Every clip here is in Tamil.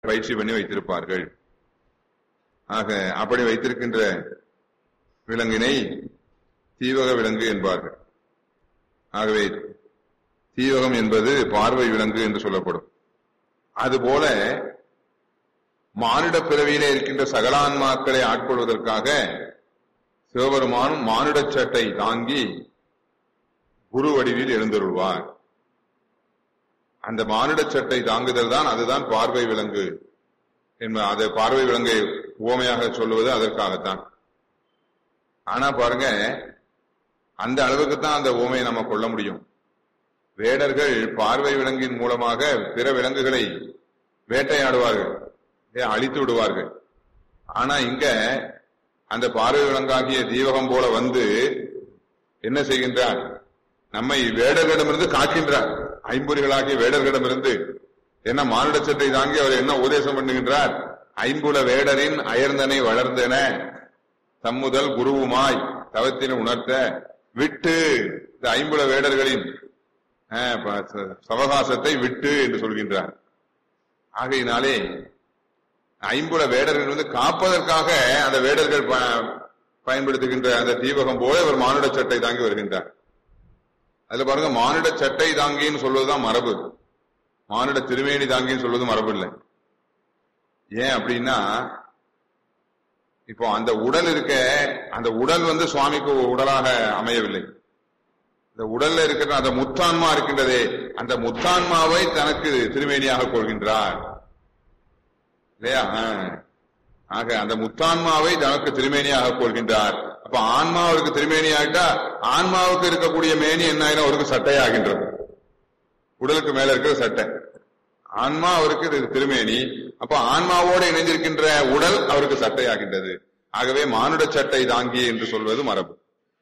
பயிற்சி பண்ணி வைத்திருப்பார்கள் ஆக அப்படி வைத்திருக்கின்ற விலங்கினை தீவக விலங்கு என்பார்கள் ஆகவே தீவகம் என்பது பார்வை விலங்கு என்று சொல்லப்படும் அதுபோல மானிட பிறவியிலே இருக்கின்ற சகலான்மாக்களை ஆட்கொள்வதற்காக சிவபெருமானும் மானுடச் சட்டை தாங்கி குரு வடிவில் எழுந்தருள்வார் அந்த மானுடச் சட்டை தாங்குதல் தான் அதுதான் பார்வை விலங்கு என்ப அதை பார்வை விலங்கை உவமையாக சொல்லுவது அதற்காகத்தான் ஆனா பாருங்க அந்த அளவுக்கு தான் அந்த உவமையை நம்ம கொள்ள முடியும் வேடர்கள் பார்வை விலங்கின் மூலமாக பிற விலங்குகளை வேட்டையாடுவார்கள் ஏ, அழித்து விடுவார்கள் ஆனா இங்க அந்த பார்வை விலங்காகிய தீவகம் போல வந்து என்ன செய்கின்றார் நம்மை வேடர்களிடமிருந்து காக்கின்றார் ஐம்பொறிகளாகிய வேடர்களிடமிருந்து என்ன மானுட சட்டை தாங்கி அவர் என்ன உபதேசம் பண்ணுகின்றார் ஐம்புல வேடரின் அயர்ந்தனை வளர்ந்தன தம்முதல் குருவுமாய் தவத்தினை உணர்த்த விட்டு இந்த ஐம்புல வேடர்களின் அஹ், ப- ச- சவகாசத்தை விட்டு என்று சொல்கின்றார் ஆகையினாலே ஐம்புல வேடர்கள் வந்து காப்பதற்காக அந்த வேடர்கள் ப- பயன்படுத்துகின்ற அந்த தீபகம் போல இவர் மானுட சட்டை தாங்கி வருகின்றார் அதுல பாருங்க மானுட சட்டை தாங்கின்னு சொல்வதுதான் மரபு மானுட திருமேனி தாங்கின்னு சொல்வது மரபு இல்லை ஏன் அப்படின்னா இப்போ அந்த உடல் இருக்க அந்த உடல் வந்து சுவாமிக்கு உடலாக அமையவில்லை இந்த உடல்ல இருக்கிற அந்த முத்தான்மா இருக்கின்றதே அந்த முத்தான்மாவை தனக்கு திருமேனியாக கொள்கின்றார் இல்லையா ஆ. ஆக அந்த முத்தான்மாவை தனக்கு திருமேனியாக கொள்கின்றார் அப்ப ஆன்மா அவருக்கு திருமேனி ஆகிட்டா ஆன்மாவுக்கு இருக்கக்கூடிய மேனி என்ன ஆயிரும் அவருக்கு சட்டையாகின்றது உடலுக்கு மேல இருக்கிற சட்டை ஆன்மா அவருக்கு இது திருமேனி அப்ப ஆன்மாவோடு இணைந்திருக்கின்ற உடல் அவருக்கு சட்டையாகின்றது ஆகவே மானுட சட்டை தாங்கி என்று சொல்வது மரபு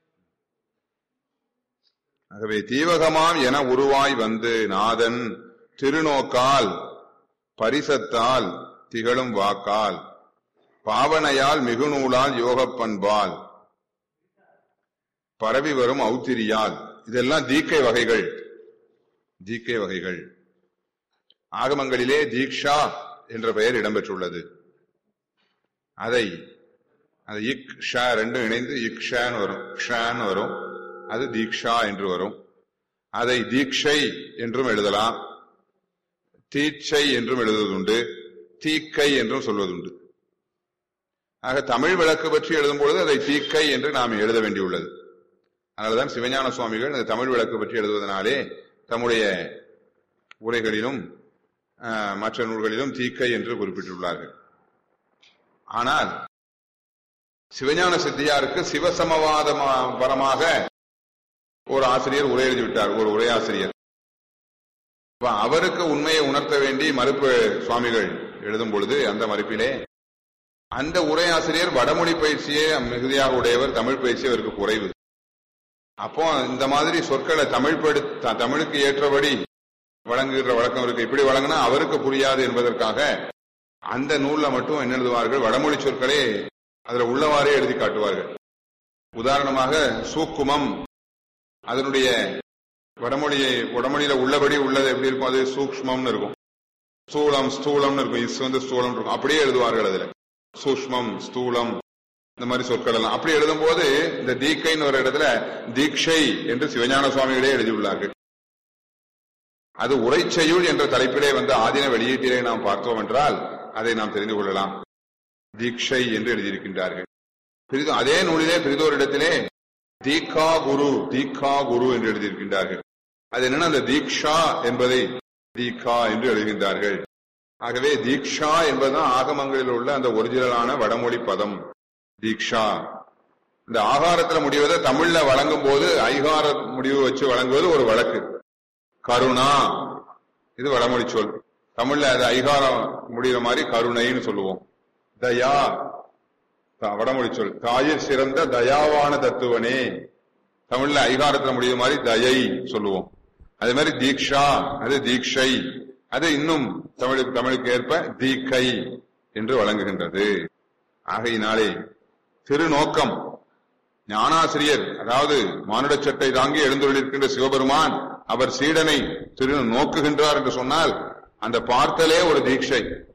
ஆகவே தீவகமாம் என உருவாய் வந்து நாதன் திருநோக்கால் பரிசத்தால் திகழும் வாக்கால் பாவனையால் மிகுநூலால் யோகப் பண்பால் பரவி வரும் ஔத்திரியால் இதெல்லாம் தீக்கை வகைகள் தீக்கை வகைகள் ஆகமங்களிலே தீக்ஷா என்ற பெயர் இடம்பெற்றுள்ளது அதை அது இக் ஷா ரெண்டும் இணைந்து இக்ஷான்னு வரும் க்ஷான்னு வரும் அது தீக்ஷா என்று வரும் அதை தீக்ஷை என்றும் எழுதலாம் தீட்சை என்றும் எழுதுவதுண்டு தீக்கை என்றும் சொல்வதுண்டு ஆக தமிழ் விளக்கு பற்றி எழுதும் பொழுது அதை தீக்கை என்று நாம் எழுத வேண்டியுள்ளது அதனால்தான் சிவஞான சுவாமிகள் இந்த தமிழ் விளக்கு பற்றி எழுதுவதனாலே தம்முடைய உரைகளிலும் ஆஹ், மற்ற நூல்களிலும் தீக்கை என்று குறிப்பிட்டுள்ளார்கள் ஆனால் சிவஞான சித்தியாருக்கு சிவசமவாதபரமாக ஒரு ஆசிரியர் உரை எழுதிவிட்டார் ஒரு உரையாசிரியர் அப்ப அவருக்கு உண்மையை உணர்த்த வேண்டி மறுப்பு சுவாமிகள் எழுதும் பொழுது அந்த மறுப்பிலே அந்த உரையாசிரியர் வடமொழி பயிற்சியே மிகுதியாக உடையவர் தமிழ் பயிற்சி அவருக்கு குறைவு அப்போ இந்த மாதிரி சொற்களை தமிழ் படு த- தமிழுக்கு ஏற்றபடி வழங்குகிற வழக்கம் இருக்கு இப்படி வழங்கினா அவருக்கு புரியாது என்பதற்காக அந்த நூல்ல மட்டும் என்ன எழுதுவார்கள் வடமொழி சொற்களே அதுல உள்ளவாறே எழுதி காட்டுவார்கள் உதாரணமாக சூக்குமம் அதனுடைய வடமொழியை வடமொழியில உள்ளபடி உள்ளது எப்படி இருக்கும் அது சூக்ஷ்மம்னு இருக்கும் ஸ்தூலம் ஸ்தூலம்னு இருக்கும் இஸ் வந்து ஸ்தூலம் இருக்கும் அப்படியே எழுதுவார்கள் அதுல சூக்ஷ்மம் ஸ்தூலம் இந்த மாதிரி சொற்கள் எல்லாம் அப்படி எழுதும் போது இந்த தீக்கைன்னு ஒரு இடத்துல தீக்ஷை என்று சிவஞான சுவாமிகளே எழுதியுள்ளார்கள் அது உரைச்செயுள் என்ற தலைப்பிலே வந்து ஆதின வெளியீட்டிலே நாம் பார்த்தோம் என்றால் அதை நாம் தெரிந்து கொள்ளலாம் தீக்ஷை என்று எழுதியிருக்கின்றார்கள் பிரிது அதே நூலிலே பிரிதோர் இடத்திலே தீகா குரு தீகா குரு என்று எழுதியிருக்கின்றார்கள் அது என்னன்னா அந்த தீக்ஷா என்பதை தீகா என்று எழுதுகின்றார்கள் ஆகவே தீக்ஷா என்பதுதான் ஆகமங்களில் உள்ள அந்த ஒரிஜினலான வடமொழி பதம் தீக்ஷா இந்த ஆகாரத்துல முடிவதை தமிழ்ல வழங்கும் போது ஐகார முடிவு வச்சு வழங்குவது ஒரு வழக்கு கருணா இது வடமொழி சொல் தமிழ்ல அது ஐகாரம் முடிகிற மாதிரி கருணைன்னு சொல்லுவோம் தயா த- வடமொழி சொல் தாயிற் சிறந்த தயாவான தத்துவனே தமிழ்ல ஐகாரத்துல முடிகிற மாதிரி தயை சொல்லுவோம் அதே மாதிரி தீக்ஷா அது தீக்ஷை அது இன்னும் தமிழுக்கு தமிழுக்கு ஏற்ப தீக்கை என்று வழங்குகின்றது ஆகையினாலே திருநோக்கம் ஞானாசிரியர் அதாவது மானுட சட்டை தாங்கி எழுந்துள்ளிருக்கின்ற சிவபெருமான் அவர் சீடனை திரு நோக்குகின்றார் என்று சொன்னால் அந்த பார்த்தலே ஒரு தீட்சை